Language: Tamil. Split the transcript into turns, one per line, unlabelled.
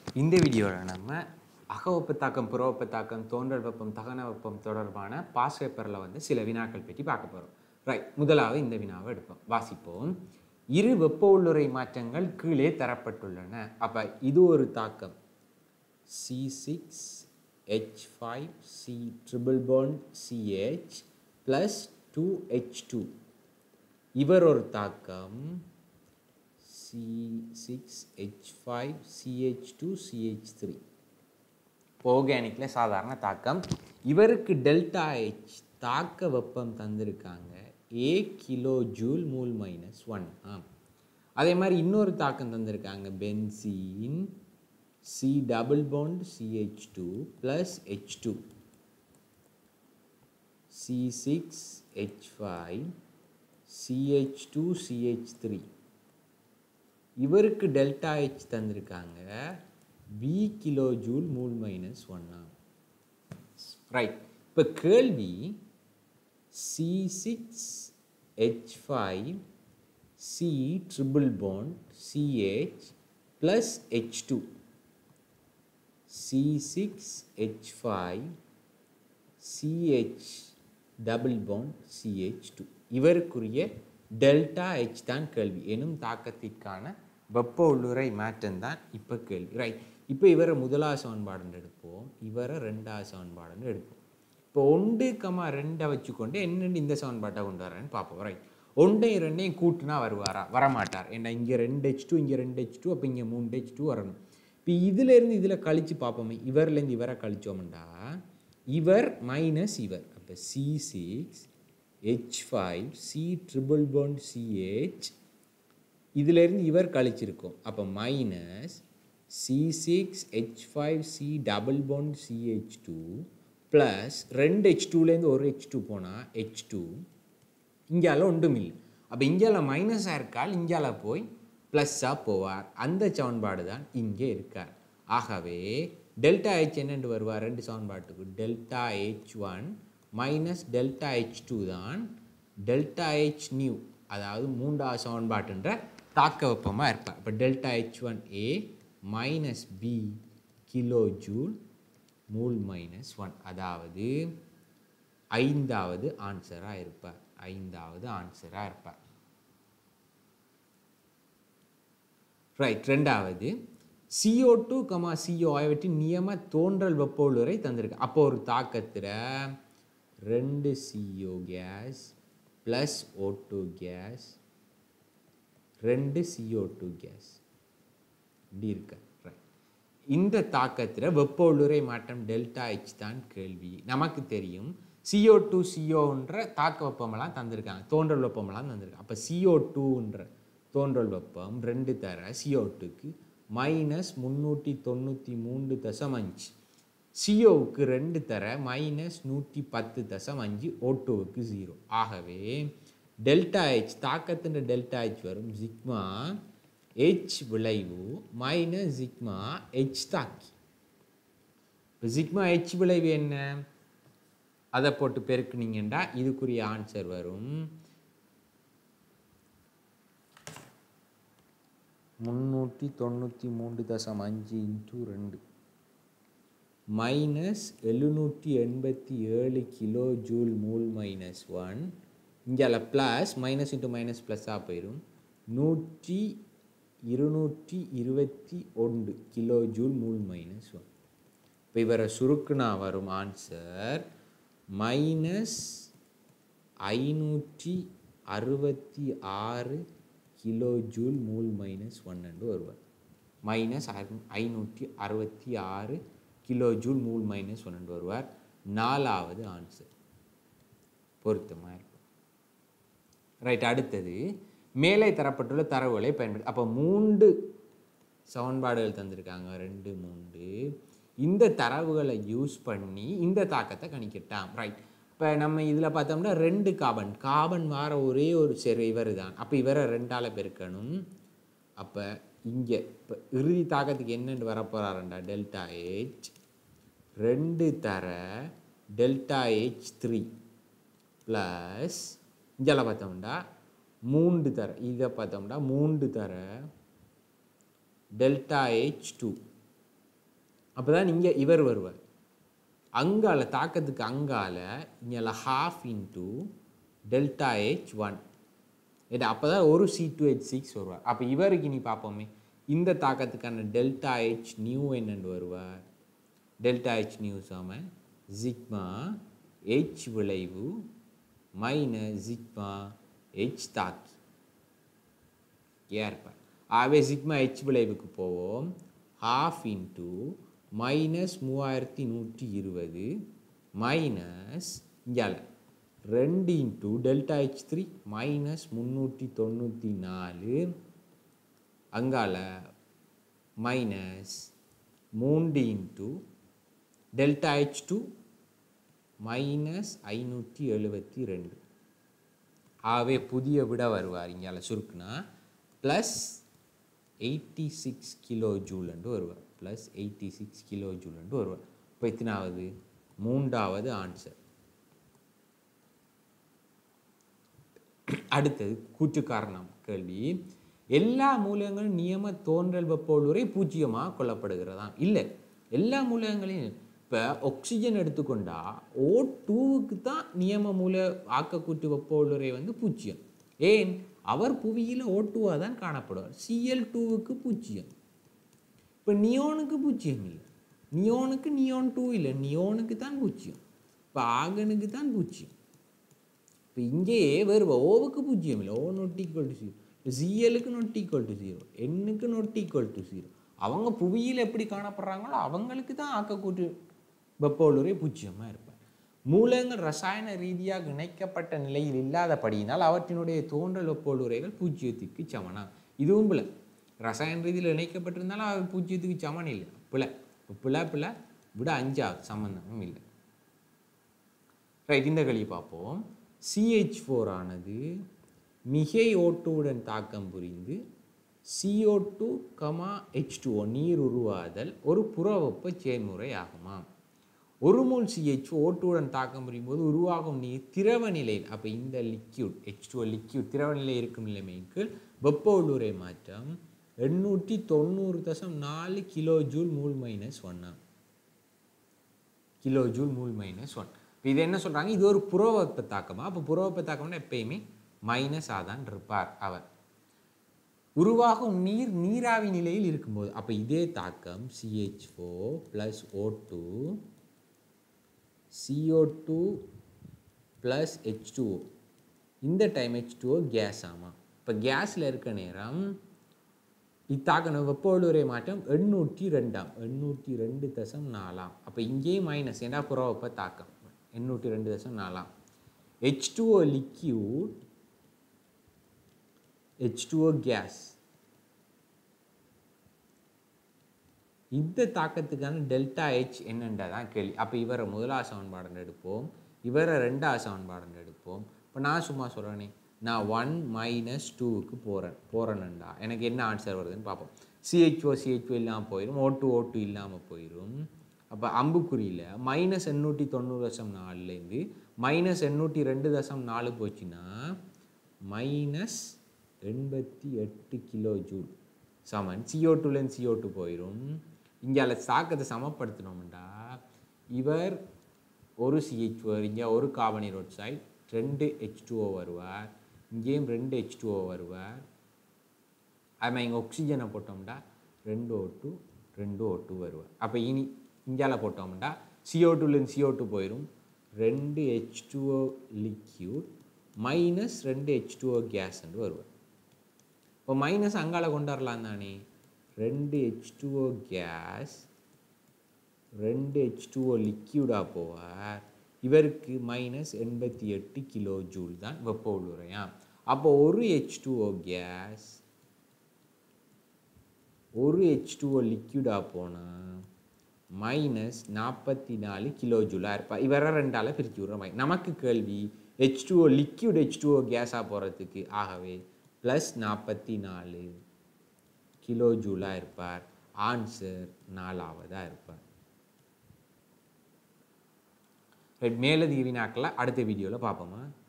இந்த வீடியோவில் நம்ம அகவெப்ப தாக்கம் புறவெப்ப தாக்கம் தோன்றல் வெப்பம் தகன வெப்பம் தொடர்பான பாஸ் பேப்பரில் வந்து சில வினாக்கள் பற்றி பார்க்க போகிறோம் ரைட் முதலாவது இந்த வினாவை எடுப்போம் வாசிப்போம் இரு வெப்ப உள்ளுறை மாற்றங்கள் கீழே தரப்பட்டுள்ளன அப்போ இது ஒரு தாக்கம் C six H five C triple bond CH plus two H two இவர் ஒரு தாக்கம் C six H five CH two CH three ஆர்கானிக்கில் சாதாரண தாக்கம் இவருக்கு டெல்டா ஹெச் தாக்க வெப்பம் தந்திருக்காங்க A kilo joule mole minus one ஆ அதே மாதிரி இன்னொரு தாக்கம் தந்திருக்காங்க benzene C double bond CH two plus H two C six H five CH two CH three இவருக்கு டெல்டா ஹெச் தந்திருக்காங்க we kilo joule mole minus ஒன்னா ரைட் இப்போ கேள்வி C six H five C triple bond CH plus H two C six H five CH double bond CH two இவருக்குரிய டெல்டா ஹெச் தான் கேள்வி எனும் தாக்கத்திற்கான வெப்ப உள்ளுரை மாற்றம் தான் இப்போ கேள்வி ரைட் இப்போ இவரை முதலாவது சமன்பாடுன்னு எடுப்போம் இவரை ரெண்டாவது சமன்பாடுன்னு எடுப்போம் இப்போ ஒன்று கமா ரெண்டை வச்சுக்கொண்டு என்னென்னு இந்த சமன்பாட்டை கொண்டு வரேன்னு பார்ப்போம் ரைட் ஒன்றையும் ரெண்டையும் கூட்டினா வருவாரா வரமாட்டார் ஏன்னா இங்கே ரெண்டு ஹெச் டூ இங்கே ரெண்டு ஹெச் டூ அப்போ இங்கே மூணு ஹெச் டூ வரணும் இப்போ இதுலேருந்து இதில் கழித்து பார்ப்போமே இவர்லேருந்து இவரை கழிச்சோம்டா இவர் மைனஸ் இவர் அப்போ C six H five C triple bond CH இதிலேருந்து இவர் கழிச்சிருக்கோம் அப்போ minus C six H five C double bond CH two plus ரெண்டு ஹெச் டூலேருந்து ஒரு ஹெச் டூ போனால் ஹெச் டூ இங்கால ஒன்றும் இல்லை அப்போ இங்கால மைனஸாக இருக்கால் இங்கால போய் ப்ளஸ்ஸாக போவார் அந்த சமன்பாடு தான் இங்கே இருக்கார் ஆகவே டெல்டா ஹெச் என்னென்று வருவார் ரெண்டு சமன்பாட்டுக்கு delta H one minus delta H two தான் டெல்டா ஹெச் நியூ அதாவது மூன்றாவது சமன்பாட்டுன்ற தாக்க வெப்பமாக இருப்பார் இப்போ delta H one A minus B kilo joule mole minus one அதாவது ஐந்தாவது ஆன்சராக இருப்பார் ஐந்தாவது ஆன்சராக இருப்பார் ரைட் ரெண்டாவது சிஓ டூ கமா சிஓ ஆகியவற்றின் நியம தோன்றல் வெப்ப உள்ளுரை தந்திருக்கு அப்போ ஒரு தாக்கத்தில் ரெண்டு CO gas plus O two gas ரெண்டு சிஓ டூ கேஸ் இப்படி இருக்க ரைட் இந்த தாக்கத்தில் வெப்ப உள்ளுரை மாற்றம் டெல்டா ஹெச் தான் கேள்வி நமக்கு தெரியும் சிஓ டூ சிஓன்ற தாக்க வெப்பமெல்லாம் தந்திருக்காங்க தோன்றல் வெப்பமெல்லாம் தந்திருக்காங்க அப்போ சிஓ டூன்ற தோன்றல் வெப்பம் ரெண்டு தர சிஓ டூக்கு மைனஸ் முந்நூற்றி தொண்ணூற்றி மூன்று தசம் அஞ்சு சிஓவுக்கு ரெண்டு தர மைனஸ் நூற்றி பத்து தசம் அஞ்சு ஓட்டோவுக்கு ஜீரோ ஆகவே டெல்டா ஹெச் தாக்கத்தின் டெல்டா ஹெச் வரும் ஜிக்மா ஹெச் விளைவு மைனஸ் ஜிக்மா ஹெச் தாக்கி இப்போ ஜிக்மா ஹெச் விளைவு என்ன அதை போட்டு பெருக்குனீங்கன்னா இதுக்குரிய ஆன்சர் வரும் முந்நூற்றி தொண்ணூற்றி மூன்று தசம் அஞ்சு இன்ட்டு ரெண்டு மைனஸ் எழுநூற்றி எண்பத்தி ஏழு kilo joule mole minus one இங்கே ப்ளஸ் மைனஸ் இன்ட்டு மைனஸ் ப்ளஸ்ஸாக போயிடும் நூற்றி இருநூற்றி இருபத்தி ஒன்று kilo joule mole minus one இப்போ இவரை சுருக்குனா வரும் ஆன்சர் மைனஸ் ஐநூற்றி அறுபத்தி ஆறு கிலோ ஜூல் மூல் மைனஸ் ஒன்னு வருவார் மைனஸ் ஐநூற்றி அறுபத்தி ஆறு கிலோ ஜூல் மூல் மைனஸ் ஒன்று வருவார் நாலாவது ஆன்சர் பொருத்தமாக இருக்கும் ரைட் அடுத்தது மேலே தரப்பட்டுள்ள தரவுகளை பயன்படுத்தி அப்போ மூன்று சமன்பாடுகள் தந்திருக்காங்க ரெண்டு மூன்று இந்த தரவுகளை யூஸ் பண்ணி இந்த தாக்கத்தை கணிக்கட்டாம் ரைட் இப்போ நம்ம இதில் பார்த்தோம்னா ரெண்டு காபன் காபன் வார ஒரே ஒரு சரி இவர் தான் அப்போ இவரை ரெண்டால் பெருக்கணும் அப்போ இங்கே இப்போ இறுதி தாக்கத்துக்கு என்னென்னு வரப்போகிறாருண்டா டெல்டா ஹெச் ரெண்டு தர டெல்டா ஹெச் த்ரீ ப்ளஸ் இங்கே பார்த்தோம்னா மூன்று தர இதை பார்த்தோம்னா மூன்று தர டெல்டா ஹெச் டூ அப்போ தான் இங்கே இவர் வருவார் அங்கால தாக்கத்துக்கு அங்கால இங்கே half into delta H one இது அப்போ தான் ஒரு சி டூ ஹெச் சிக்ஸ் வருவார் அப்போ இவருக்கு நீ பார்ப்போமே இந்த தாக்கத்துக்கான டெல்டா ஹெச் நியூ என்னன்னு வருவார் டெல்டா ஹெச் நியூ சம ஜிக்மா ஹெச் விளைவு மைனஸ் ஜிக்மா ஹெச் தாக்கி ஏற்ப ஆகவே சிக்மா ஹெச் விளைவுக்கு போவோம் ஹாஃப் இன்ட்டு மைனஸ் மூவாயிரத்தி நூற்றி இருபது மைனஸ் இங்கால ரெண்டு into delta H three minus முந்நூற்றி தொண்ணூற்றி நாலு அங்கால மைனஸ் மூன்று into delta H two minus ஐநூற்றி எழுபத்தி ரெண்டு ஆகவே புதிய விட வருவார் இங்கால சுருக்குனா ப்ளஸ் எயிட்டி சிக்ஸ் கிலோ ஜூலண்டு வருவார் ப்ளஸ் எயிட்டி சிக்ஸ் கிலோ ஜூலண்டு வருவார் இப்போ எத்தனாவது மூன்றாவது ஆன்சர் அடுத்தது கூற்று காரணம் கேள்வி எல்லா மூலங்களும் நியம தோன்றல் வெப்போலுரை பூஜ்ஜியமாக கொள்ளப்படுகிறதா இல்லை எல்லா மூலங்களையும் இப்போ ஆக்சிஜன் எடுத்துக்கொண்டா ஓ டூவுக்கு தான் நியம மூல ஆக்கக்கூற்று வெப்போலுரை வந்து பூஜ்ஜியம் ஏன் அவர் புவியில் ஓ டூவாக தான் காணப்படுவார் சிஎல் டூவுக்கு பூஜ்ஜியம் இப்போ நியோனுக்கு பூஜ்ஜியம் இல்லை நியோனுக்கு நியோன் டூ இல்லை நியோனுக்கு தான் பூஜ்ஜியம் இப்போ ஆகனுக்கு தான் பூஜ்ஜியம் இப்போ இங்கேயே வருவா ஓவுக்கு பூஜ்ஜியம் இல்லை O not equal to zero ஜிஎலுக்கு நொட் ஈக்குவல் டு ஜீரோ எண்ணுக்கு நொட் ஈக்குவல் டு ஜீரோ அவங்க புவியில் எப்படி காணப்படுறாங்களோ அவங்களுக்கு தான் ஆக்கக்கூட்டு வெப்போலுரை பூஜ்ஜியமாக இருப்பார் மூலங்கள் ரசாயன ரீதியாக இணைக்கப்பட்ட நிலையில் இல்லாதபடியினால் அவற்றினுடைய தோன்றல் வெப்போலுரைகள் பூஜ்ஜியத்துக்கு சமனா இதுவும் பிள்ளை ரசாயன ரீதியில் இணைக்கப்பட்டிருந்தாலும் அது பூஜ்ஜியத்துக்கு சமன் இல்லை பிள்ளை இப்போ பிள்ளை பிள்ளை விட அஞ்சாவது சம்மந்தமும் இல்லை ரைட் இந்த களி பார்ப்போம் சிஹெச் ஃபோர் ஆனது மிகை ஓட்டுவுடன் தாக்கம் புரிந்து CO2 டூ கமா ஹெச் நீர் உருவாதல் ஒரு புறவெப்ப செயல்முறை ஆகுமா ஒரு மூல் சிஹெச் ஓட்டுடன் தாக்கம் புரியும் போது உருவாகும் நீர் திரவ நிலையில் அப்போ இந்த லிக்யூட் ஹெச் டூ லிக்யூட் திரவ நிலை இருக்கும் நிலைமைக்கு வெப்ப உள்ளுரை மாற்றம் எண்ணூற்றி தொண்ணூறு தசம் நாலு கிலோ ஜூல் மூல் மைனஸ் ஒன்னா kilo joule mole minus one இது என்ன சொல்கிறாங்க இது ஒரு புறவெப்ப தாக்கமா அப்போ புறவெப்ப தாக்கம்னா எப்பயுமே மைனஸ் ஆதான் இருப்பார் அவர் உருவாகும் நீர் நீராவி நிலையில் இருக்கும்போது அப்போ இதே தாக்கம் CH four plus O two CO two plus H two O இந்த டைம் ஹெச் டூஓ கேஸ் ஆமாம் இப்போ கேஸில் இருக்க நேரம் இத்தாக்கணும் வெப்போலுரை மாற்றம் எண்ணூற்றி ரெண்டாம் எண்ணூற்றி ரெண்டு தசம் நாலாம் அப்போ இங்கேயும் மைனஸ் ஏன்னா புறவெப்ப தாக்கம் எண்ணூற்றி ரெண்டு தசம் நாலாம் H two O liquid H two O gas இந்த தாக்கத்துக்கான டெல்டா ஹெச் என்னன்றதான் கேள்வி அப்போ இவரை முதலாவது சமன்பாடுன்னு எடுப்போம் இவரை ரெண்டாவது சமன்பாடுன்னு எடுப்போம் இப்போ நான் சும்மா சொல்கிறேனே நான் ஒன் மைனஸ் டூவுக்கு போகிறேன் போகிறேன்டா எனக்கு என்ன ஆன்சர் வருதுன்னு பார்ப்போம் சிஹெச்ஓ சிஹெச்ஓ இல்லாமல் போயிடும் ஓ டூ ஓ டூ இல்லாமல் போயிடும் அப்போ அம்புக்குறியில் மைனஸ் எண்ணூற்றி தொண்ணூறு தசம் நாலுலேருந்து மைனஸ் எண்ணூற்றி ரெண்டு தசம் நாலு போச்சுன்னா மைனஸ் எண்பத்தி எட்டு கிலோ ஜூல் சமன் சிஓ டூலேருந்து சிஓ டூ போயிடும் இங்கே அதில் தாக்கத்தை சமப்படுத்தினோம்டா இவர் ஒரு சிஹெச்ஓ இங்கே ஒரு கார்பனி சைட் ரெண்டு ஹெச் டூஓ வருவார் இங்கேயும் ரெண்டு ஹெச் டூஓ வருவார் அதுமாதிரி இங்கே ஆக்சிஜனை போட்டோம்டா ரெண்டு ஓ டூ ரெண்டு ஓ டூ வருவார் அப்போ இனி இங்கால போட்டோம்டா சிஓ டூலேருந்து சிஓ டூ போயிடும் ரெண்டு ஹெச் டூஓ லிக்யூட் மைனஸ் ரெண்டு ஹெச் டூஓ கேஸ்ன்னு வருவார் இப்போ மைனஸ் அங்கால கொண்டு வரலாம் தானே ரெண்டு ஹெச் டூஓ கேஸ் ரெண்டு ஹெச் டூஓ லிக்யூடாக போவார் இவருக்கு மைனஸ் எண்பத்தி எட்டு கிலோ ஜூல் தான் வெப்ப உள்ளுரையா அப்போ ஒரு ஹெச் டூஓ கேஸ் ஒரு ஹெச் டூஓ லிக்யூடாக போனால் மைனஸ் நாற்பத்தி நாலு கிலோ ஜூலாக இருப்பா இவரை ரெண்டால் பிரித்து விட்ற நமக்கு கேள்வி H two O liquid H two O கேஸாக போகிறதுக்கு ஆகவே ப்ளஸ் நாற்பத்தி நாலு கிலோ ஜூலாக இருப்பார் ஆன்சர் நாலாவதாக இருப்பார் ரைட் மேலதிக வினாக்களை அடுத்த வீடியோவில் பார்ப்போமா